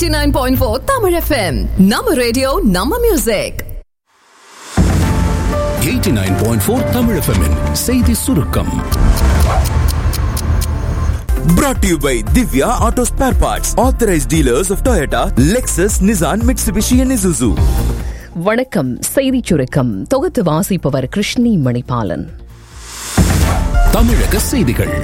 89.4 Tamil FM. Nama radio, Nama music. 89.4 Tamil எஃப்எம்மின் செய்தி சுருக்கம் Brought to you by Divya Auto Spare Parts, authorized dealers of Toyota, Lexus, Nissan, Mitsubishi, and Isuzu. வணக்கம் செய்திச் சுருக்கம் தொகுத்து வாசிப்பவர் கிருஷ்ணி மணிபாலன் தமிழக செய்திகள்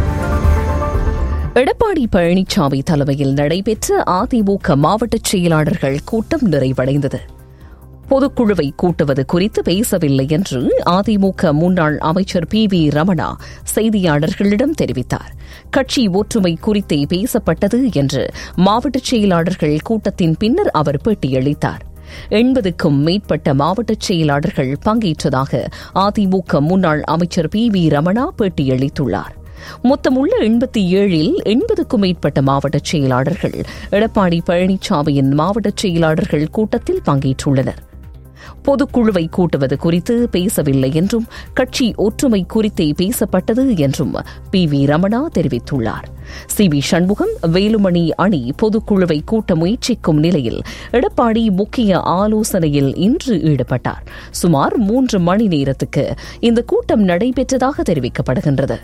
எடப்பாடி பழனிசாமி தலைமையில் நடைபெற்ற அதிமுக மாவட்ட செயலாளர்கள் கூட்டம் நிறைவடைந்தது பொதுக்குழுவை கூட்டுவது குறித்து பேசவில்லை என்று அதிமுக முன்னாள் அமைச்சர் பி வி ரமணா செய்தியாளர்களிடம் தெரிவித்தார் கட்சி ஒற்றுமை குறித்தே பேசப்பட்டது என்று மாவட்ட செயலாளர்கள் கூட்டத்தின் பின்னர் அவர் பேட்டியளித்தார் எண்பதுக்கும் மேற்பட்ட மாவட்ட செயலாளர்கள் பங்கேற்றதாக அதிமுக முன்னாள் அமைச்சர் பி வி ரமணா பேட்டியளித்துள்ளார் மொத்தமுள்ள எண்பத்தி ஏழில் எண்பதுக்கும் மேற்பட்ட மாவட்ட செயலாளர்கள் எடப்பாடி பழனிசாமியின் மாவட்ட செயலாளர்கள் கூட்டத்தில் பங்கேற்றுள்ளனர் பொதுக்குழுவை கூட்டுவது குறித்து பேசவில்லை என்றும் கட்சி ஒற்றுமை குறித்தே பேசப்பட்டது என்றும் பி வி ரமணா தெரிவித்துள்ளார் சி வி சண்முகம் வேலுமணி அணி பொதுக்குழுவை கூட்ட முயற்சிக்கும் நிலையில் எடப்பாடி முக்கிய ஆலோசனையில் இன்று ஈடுபட்டார் சுமார் மூன்று மணி நேரத்துக்கு இந்த கூட்டம் நடைபெற்றதாக தெரிவிக்கப்படுகின்றது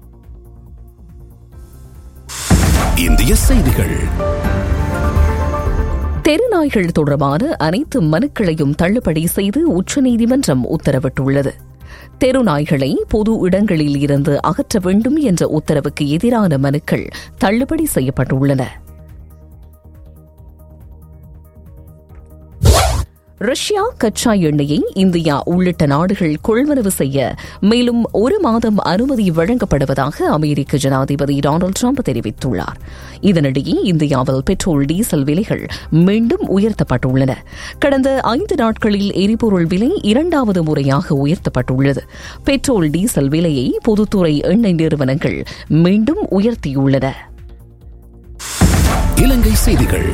இந்திய செய்திகள் தெருநாய்கள் தொடர்பான அனைத்து மனுக்களையும் தள்ளுபடி செய்து உச்சநீதிமன்றம் உத்தரவிட்டுள்ளது தெருநாய்களை பொது இடங்களில் இருந்து அகற்ற வேண்டும் என்ற உத்தரவுக்கு எதிரான மனுக்கள் தள்ளுபடி செய்யப்பட்டுள்ளன ரஷ்யா கச்சா எண்ணெயை இந்தியா உள்ளிட்ட நாடுகள் கொள்வனவு செய்ய மேலும் ஒரு மாதம் அனுமதி வழங்கப்படுவதாக அமெரிக்க ஜனாதிபதி டொனால்டு டிரம்ப் தெரிவித்துள்ளார் இதனிடையே இந்தியாவில் பெட்ரோல் டீசல் விலைகள் மீண்டும் உயர்த்தப்பட்டுள்ளன கடந்த ஐந்து நாட்களில் எரிபொருள் விலை இரண்டாவது முறையாக உயர்த்தப்பட்டுள்ளது பெட்ரோல் டீசல் விலையை பொதுத்துறை எண்ணெய் நிறுவனங்கள் மீண்டும் உயர்த்தியுள்ளன இலங்கை செய்திகள்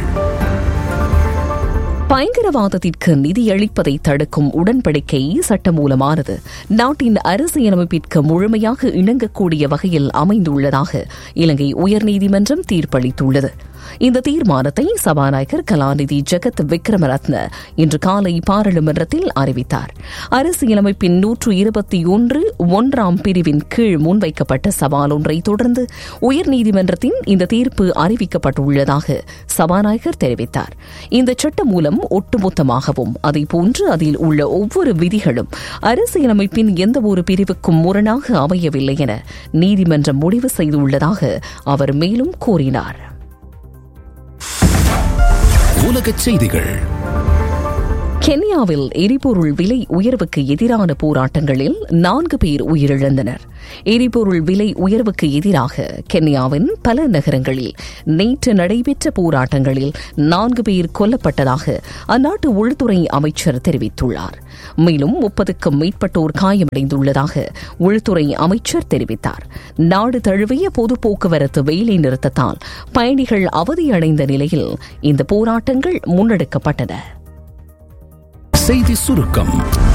பயங்கரவாதத்திற்கு நிதியளிப்பதை தடுக்கும் உடன்படிக்கை சட்டமூலமானது நாட்டின் அரசியலமைப்பிற்கு முழுமையாக இணங்கக்கூடிய வகையில் அமைந்துள்ளதாக இலங்கை உயர்நீதிமன்றம் தீர்ப்பளித்துள்ளது இந்த தீர்மானத்தை சபாநாயகர் கலாநிதி ஜெகத் விக்ரமரத்ன இன்று காலை பாராளுமன்றத்தில் அறிவித்தார் அரசியலமைப்பின் நூற்று இருபத்தி ஒன்று ஒன்றாம் பிரிவின் கீழ் முன்வைக்கப்பட்ட சவால் ஒன்றை தொடர்ந்து உயர்நீதிமன்றத்தின் இந்த தீர்ப்பு அறிவிக்கப்பட்டுள்ளதாக சபாநாயகர் தெரிவித்தார் இந்த சட்டம் மூலம் ஒட்டுமொத்தமாகவும் அதேபோன்று அதில் உள்ள ஒவ்வொரு விதிகளும் அரசியலமைப்பின் எந்தவொரு பிரிவுக்கும் முரணாக அமையவில்லை என நீதிமன்றம் முடிவு செய்துள்ளதாக அவர் மேலும் கூறினார் உலகச் செய்திகள் கென்யாவில் எரிபொருள் விலை உயர்வுக்கு எதிரான போராட்டங்களில் நான்கு பேர் உயிரிழந்தனர் எரிபொருள் விலை உயர்வுக்கு எதிராக கென்யாவின் பல நகரங்களில் நேற்று நடைபெற்ற போராட்டங்களில் நான்கு பேர் கொல்லப்பட்டதாக அந்நாட்டு உள்துறை அமைச்சர் தெரிவித்துள்ளார் மேலும் முப்பதுக்கும் மேற்பட்டோர் காயமடைந்துள்ளதாக உள்துறை அமைச்சர் தெரிவித்தார் நாடு தழுவிய பொது போக்குவரத்து வேலை நிறுத்தத்தால் பயணிகள் அவதியடைந்த நிலையில் இந்த போராட்டங்கள் முன்னெடுக்கப்பட்டன செய்தி சுருக்கம்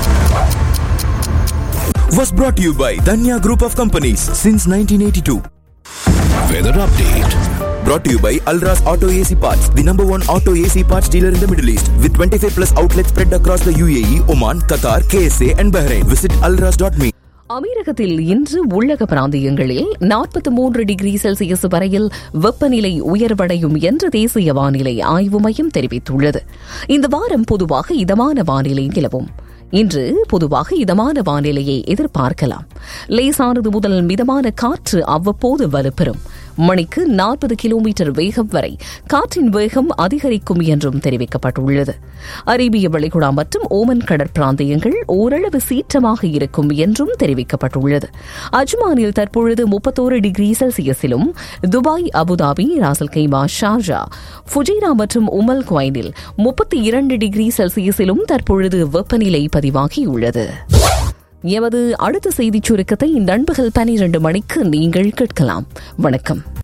Was brought to you by Danya Group of Companies since 1982. Weather update Brought to you by Alras Auto AC Parts, the number one auto AC parts dealer in the Middle East, with 25 plus outlets spread across the UAE, Oman, Qatar, KSA, and Bahrain. Visit alras.me. அமீரகத்தில் இன்று உள்ளக பிராந்தியங்களில் நாற்பத்தி மூன்று degree Celsius வரையில் வெப்பநிலை உயர்வடையும் என்று தேசிய வானிலை ஆய்வு மையம் தெரிவித்துள்ளது இந்த வாரம் பொதுவாக இதமான வானிலை நிலவும் இன்று பொதுவாக இதமான வானிலையை எதிர்பார்க்கலாம் லேசானது முதல் மிதமான காற்று அவ்வப்போது வலுப்பெறும் மணிக்கு நாற்பது கிலோமீட்டர் வேகம் வரை காற்றின் வேகம் அதிகரிக்கும் என்றும் தெரிவிக்கப்பட்டுள்ளது அரேபிய வளைகுடா மற்றும் ஓமன் கடற்பிராந்தியங்கள் ஓரளவு சீற்றமாக இருக்கும் என்றும் தெரிவிக்கப்பட்டுள்ளது அஜ்மானில் தற்பொழுது முப்பத்தோரு டிகிரி செல்சியஸிலும் Dubai Abu Dhabi Ras al Khaimah Sharjah Fujairah மற்றும் உமல் குவைனில் முப்பத்தி இரண்டு டிகிரி செல்சியஸிலும் தற்பொழுது வெப்பநிலை பதிவாகியுள்ளது எமது அடுத்த செய்திச் சுருக்கத்தை நண்பகல் பனிரண்டு மணிக்கு நீங்கள் கேட்கலாம் வணக்கம்